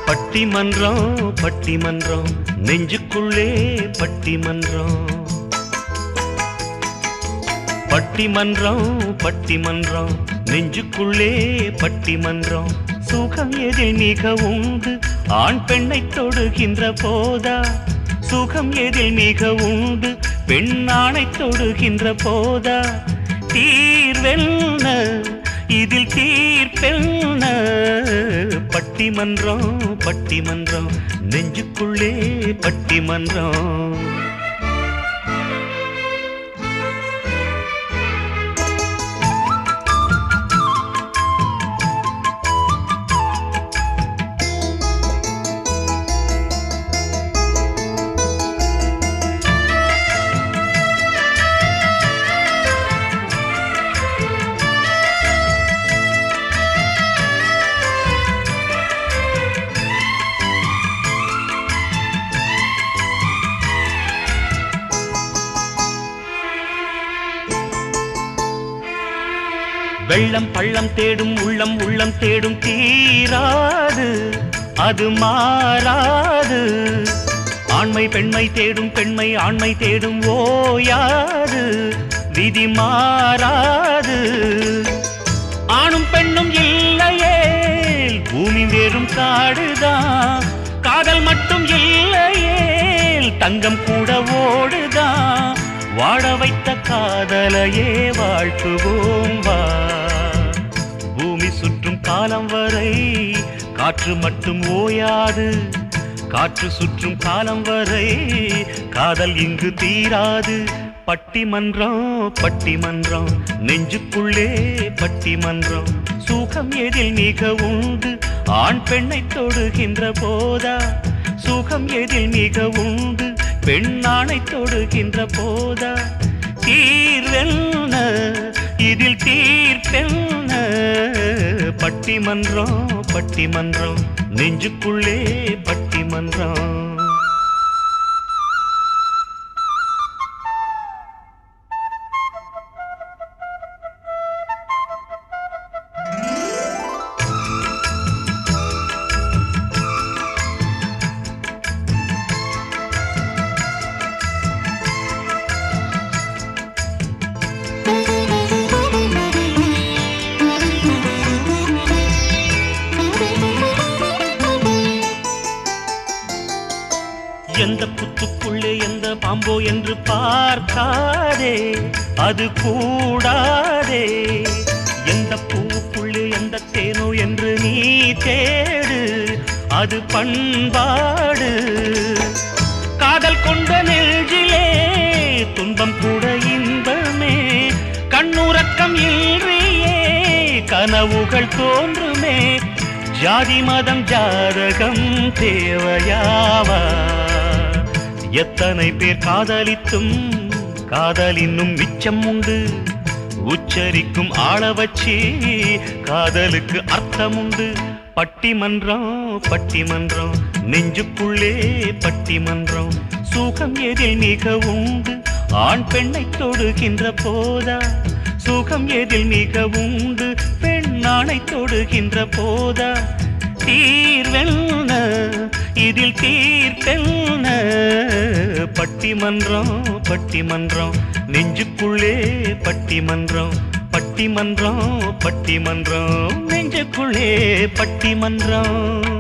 பட்டிமன்றம் பட்டிமன்றம் நெஞ்சுக்குள்ளே பட்டிமன்றம் பட்டிமன்றம் பட்டிமன்றம் நெஞ்சுக்குள்ளே பட்டிமன்றம் சுகம் எதில் மிக உண்டு ஆண் பெண்ணை தொடுகின்ற போதா சுகம் எதில் மிக உண்டு பெண் ஆணை தொடுகின்ற போதா தீர்வென்ன இதில் தீர்ப்பென்ன பட்டிமன்றம் பட்டிமன்றம் நெஞ்சுக்குள்ளே பட்டிமன்றம் வெள்ளம் பள்ளம் தேடும் உள்ளம் உள்ளம் தேடும் தீராது அது மாறாது ஆண்மை பெண்மை தேடும் பெண்மை ஆண்மை தேடும் ஓயாது விதி மாறாது ஆணும் பெண்ணும் இல்லையே பூமி வெறும் காடுதான் காதல் மட்டும் இல்லையே தங்கம் கூட ஓடுதான் வாழ வைத்த காதலையே வாழ்த்துவோம் வா பூமி சுற்றும் காலம் வரை காற்று மட்டும் ஓயாது காற்று சுற்றும் காலம் வரை காதல் இங்கு தீராது பட்டிமன்றம் பட்டிமன்றம் நெஞ்சுக்குள்ளே பட்டிமன்றம் சுகம் எதில் மிக உண்டு ஆண் பெண்ணை தொடுகின்ற போதா சுகம் எதில் மிக உண்டு பெண் ஆணை தொடுகின்ற போதா தீர்வென்ன இதில் தீர்ப்பென்ன பட்டிமன்றம் பட்டிமன்றம் நெஞ்சுக்குள்ளே பட்டிமன்றம் எந்த புத்துக்குள்ளே எந்த பாம்போ என்று பார்க்காதே அது கூடாதே எந்த பூவுக்குள்ளே எந்த தேனோ என்று நீ தேடு அது பண்பாடு காதல் கொண்ட நெஞ்சிலே துன்பம் கூட இன்பமே கண்ணுறக்கம் இன்றியே கனவுகள் தோன்றுமே ஜாதி மதம் ஜாதகம் தேவையாவா எத்தனை பேர் காதலித்தும் காதல் இன்னும் மிச்சம் உண்டு உச்சரிக்கும் ஆள வச்சு காதலுக்கு அர்த்தம் உண்டு பட்டிமன்றம் பட்டிமன்றம் நெஞ்சுக்குள்ளே பட்டிமன்றம் சுகம் எதில் மிக உண்டு ஆண் பெண்ணை தொடுகின்ற போதா சுகம் எதில் மிக உண்டு பெண் ஆணை தொடுகின்ற போதா தீர்வென்ன இதில் தீர்ப்பென்ன பட்டிமன்றம் பட்டிமன்றம் நெஞ்சுக்குள்ளே பட்டிமன்றம் பட்டிமன்றம் பட்டிமன்றம் நெஞ்சுக்குள்ளே பட்டிமன்றம்